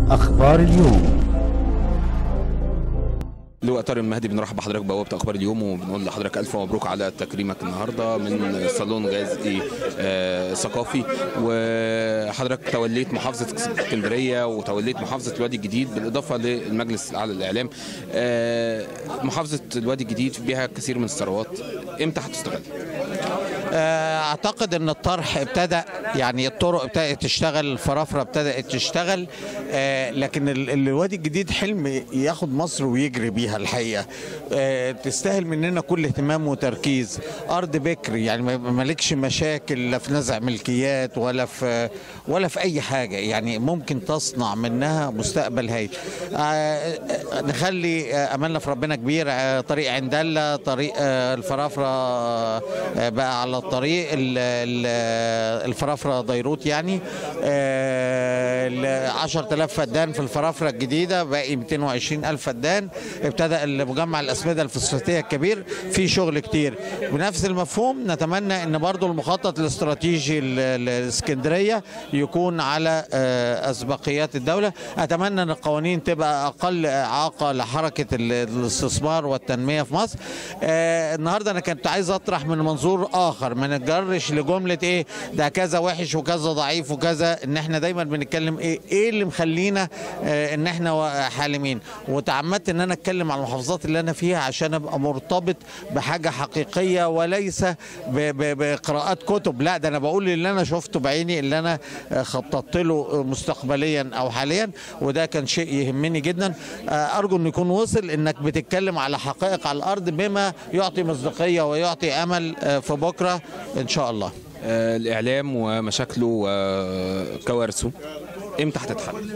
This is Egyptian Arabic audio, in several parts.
أخبار اليوم لواء طارق المهدي بنرحب بحضرتك بوابه اخبار اليوم وبنقول لحضرتك الف مبروك على تكريمك النهارده من صالون غازي آه، ثقافي وحضرتك توليت محافظه اسكندريه وتوليت محافظه الوادي الجديد بالاضافه للمجلس الاعلى للاعلام آه، محافظه الوادي الجديد بها كثير من الثروات امتى هتستغل؟ اعتقد ان الطرح ابتدى يعني الطرق ابتدت تشتغل الفرافره ابتدت تشتغل آه، لكن ال- الوادي الجديد حلم ياخد مصر ويجري بيها الحقيقه آه، تستاهل مننا كل اهتمام وتركيز ارض بكر يعني ما- مالكش مشاكل لا في نزع ملكيات ولا في ولا في اي حاجه يعني ممكن تصنع منها مستقبل هايل آه، آه، نخلي آه، املنا في ربنا كبير آه، طريق عندلة طريق آه، الفرافره آه، بقى على الطريق ال- ال- الفرافره ديروت يعني آه، ال 10000 فدان في الفرافره الجديده باقي 220 الف فدان ابتدى المجمع الاسمده الفوسفاتيه الكبير في شغل كتير بنفس المفهوم نتمنى ان برضو المخطط الاستراتيجي ل- للاسكندريه يكون على آه، اسبقيات الدوله اتمنى ان القوانين تبقى اقل اعاقه لحركه ال- الاستثمار والتنميه في مصر آه، النهارده انا كنت عايز اطرح من منظور اخر ما نتجرش لجمله ايه ده كذا وحش وكذا ضعيف وكذا ان احنا دايما بنتكلم ايه ايه اللي مخلينا آه، ان احنا و- حالمين وتعمدت ان انا اتكلم على المحافظات اللي انا فيها عشان ابقى مرتبط بحاجه حقيقيه وليس ب- ب- بقراءات كتب لا ده انا بقول اللي انا شفته بعيني اللي انا آه، خططت له مستقبليا او حاليا وده كان شيء يهمني جدا آه، ارجو انه يكون وصل انك بتتكلم على حقائق على الارض بما يعطي مصداقيه ويعطي امل آه، في بكره ان شاء الله آه، الاعلام ومشاكله وكوارثه امتى هتتحل؟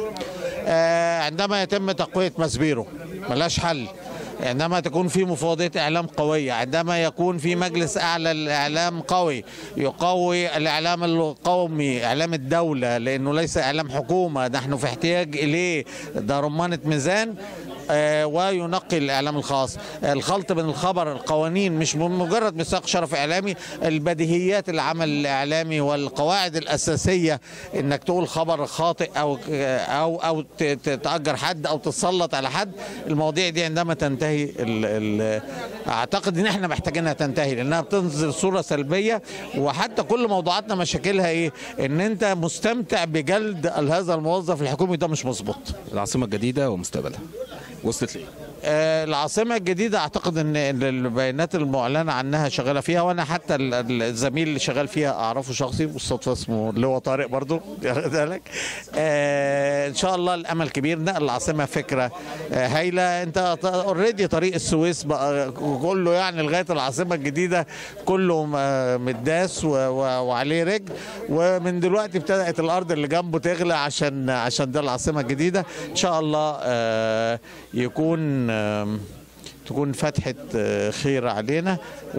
آه، عندما يتم تقوية مسبيرو ملاش حل عندما تكون في مفوضية إعلام قوية عندما يكون في مجلس أعلى للإعلام قوي يقوي الإعلام القومي إعلام الدولة لأنه ليس إعلام حكومة نحن في احتياج إليه ده رمانة ميزان آه، وينقي الاعلام الخاص الخلط بين الخبر القوانين مش مجرد ميثاق شرف اعلامي البديهيات العمل الاعلامي والقواعد الاساسيه انك تقول خبر خاطئ او او او ت- ت- تاجر حد او تتسلط على حد المواضيع دي عندما تنتهي ال ال اعتقد ان احنا محتاجينها تنتهي لانها بتنزل صوره سلبيه وحتى كل موضوعاتنا مشاكلها ايه ان انت مستمتع بجلد هذا الموظف الحكومي ده مش مظبوط العاصمه الجديده ومستقبلها وصلت ليه؟ آه، العاصمة الجديدة أعتقد أن إن البيانات المعلنة عنها شغالة فيها وأنا حتى ال- ال- الزميل اللي شغال فيها أعرفه شخصي بالصدفة اسمه اللي هو طارق برضو واخد بالك آه، إن شاء الله الأمل كبير نقل العاصمة فكرة آه، هايلة أنت اوريدي طريق السويس بقى كله يعني لغاية العاصمة الجديدة كله م- متداس و- و- وعليه رجل ومن دلوقتي ابتدأت الأرض اللي جنبه تغلى عشان عشان ده العاصمة الجديدة إن شاء الله آه، يكون آم، تكون فتحة آه، خير علينا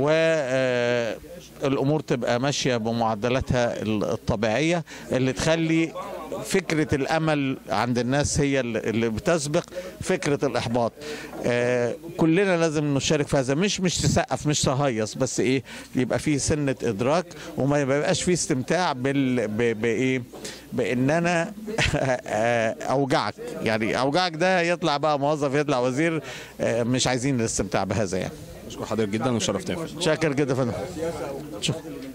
والأمور تبقى ماشية بمعدلاتها ال- الطبيعية اللي تخلي فكرة الأمل عند الناس هي اللي اللي بتسبق فكرة الإحباط آه، كلنا لازم نشارك في هذا مش مش تسقف مش تهيص بس إيه يبقى فيه سنة إدراك وما يبقاش فيه استمتاع بال ب- بإيه بان انا اوجعك يعني اوجعك ده يطلع بقى موظف يطلع وزير آه، مش عايزين الاستمتاع بهذا يعني اشكر حضرتك جدا وشرفتنا شاكر جدا يا فندم شكرا